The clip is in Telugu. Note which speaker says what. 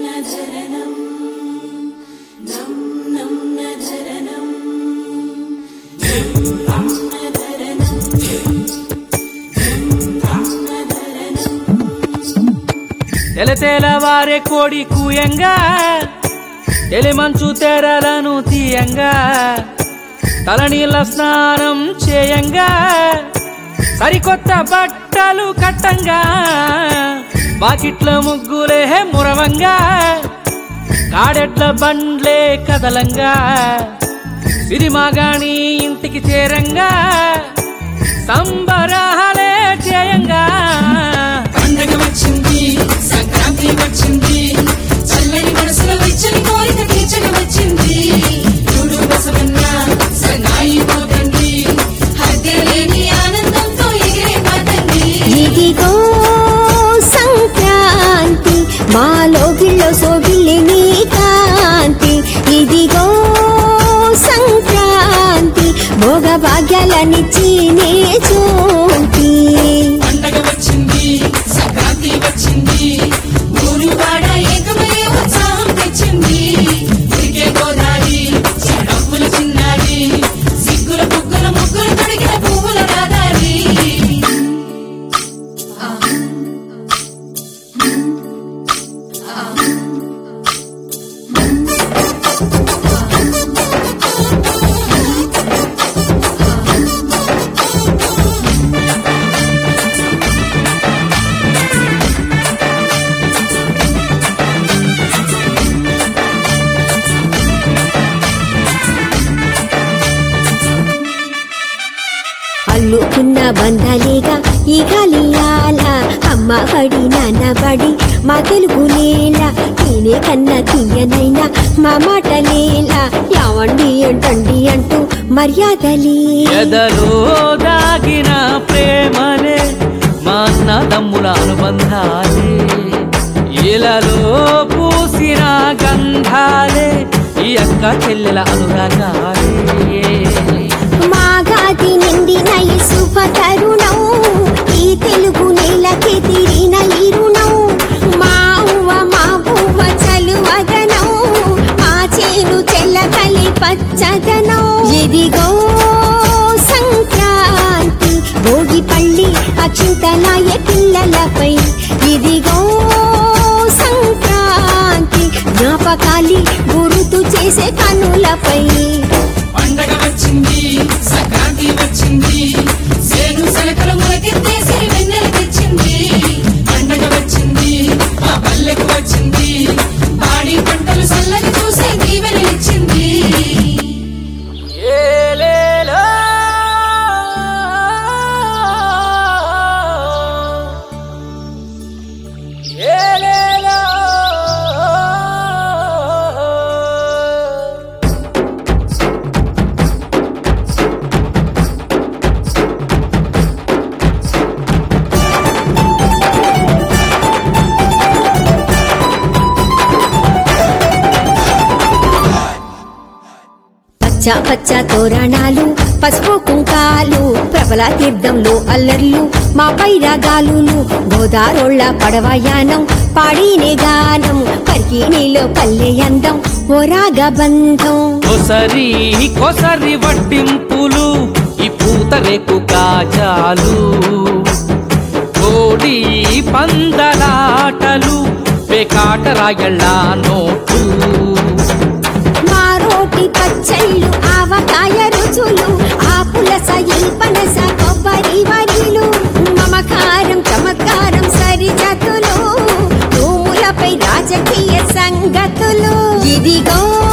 Speaker 1: తెల తెలవారే కోడి కూయంగా తెలిమంచు తెరలను తీయంగా తలనీళ్ళ స్నానం చేయంగా సరికొత్త బట్టలు కట్టంగా బాకిట్ల ముగ్గులే మురవంగా కాడెట్ల బండ్లే కదలంగా సిరిమాగాని ఇంటికి చేరంగా సంబరాలే చేయంగా
Speaker 2: పండగ వచ్చింది సంక్రాంతి వచ్చింది చల్లని మనసులో ఇచ్చని కోరిక తీర్చక వచ్చింది చూడు బసవన్న సన్నాయి పోతండి హద్దేలేని ఆనందంతో ఎగిరే పాతండి
Speaker 3: ఇదిగో సంక్రాంతి మాలో గిల్లో సోగిల్లి నీ కాంతి ఇదిగో సంక్రాంతి భోగ భాగ్యాలనిచ్చి నీ చూంటి
Speaker 2: పండగ వచ్చింది సంక్రాంతి వచ్చింది ఊరు వాడ ఏకమై ఉత్సాహం తెచ్చింది తిరిగే గోదారి చెడప్పుల చిన్నారి సిగ్గుల బుగ్గుల ముగ్గులు తొడిగిన పువ్వుల రాదారి
Speaker 3: అల్లుకున్న బంధాలేగా ఈ గాలియాల అమ్మ బడి నాన్న బడి మా తెలుగు నేల నేనే కన్నా తీయనైనా మా మాట లేలా యావండి అంటండి అంటూ మర్యాదలే
Speaker 1: ఎదలో దాగిన ప్రేమలే మా అన్నదమ్ముల అనుబంధాలే ఇలలో పూసిన గంధాలే ఈ అక్క చెల్లెల అనురాగాలే
Speaker 3: మాగాది నిండిన ఈ శుభ తరుణం ఈ తెలుగు నేలకి తిరిగిన ఈ రుణం మా ఉవ్వ మా పువ్వ చలువదనం మా చేను చెల్లకలి పచ్చదనం ఇదిగో సంక్రాంతి భోగి పల్లి అచ్యుతలాయ పిల్లలపై ఇదిగో సంక్రాంతి జ్ఞాపకాలి గురుతు చేసే కనులపై
Speaker 2: పండగ వచ్చింది సంక్రాంతి వచ్చింది సేను సెలకల మొలకెత్తేసి వెన్నెల తెచ్చింది పండగ వచ్చింది మా పల్లెకు వచ్చింది పాడి పంటలు చల్లని చూసే దీవెనలిచ్చింది
Speaker 1: ఏలేలో ఏలేలో
Speaker 3: పచ్చ పచ్చ తోరణాలు పసుపు కుంకాలు ప్రబల తీర్థంలో అల్లర్లు మా పైరాగాలులు గోదారోళ్ళ పడవయానం పాడినే గానం పరికి నీలో పల్లె అందం ఓరాగ బంధం
Speaker 1: కొసరి కొసరి వడ్డింపులు ఈ పూతరేకు కాజాలు కోడి పందలాటలు పేకాట రాయళ్ళ నోటు
Speaker 3: మా రోటి పచ్చళ్ళు ఆవకాయ రుచులు ఆ పులస ఈ పనస కొబ్బరి వరిలు మమకారం చమత్కారం సరిజతులు భూములపై రాజకీయ సంగతులు ఇదిగో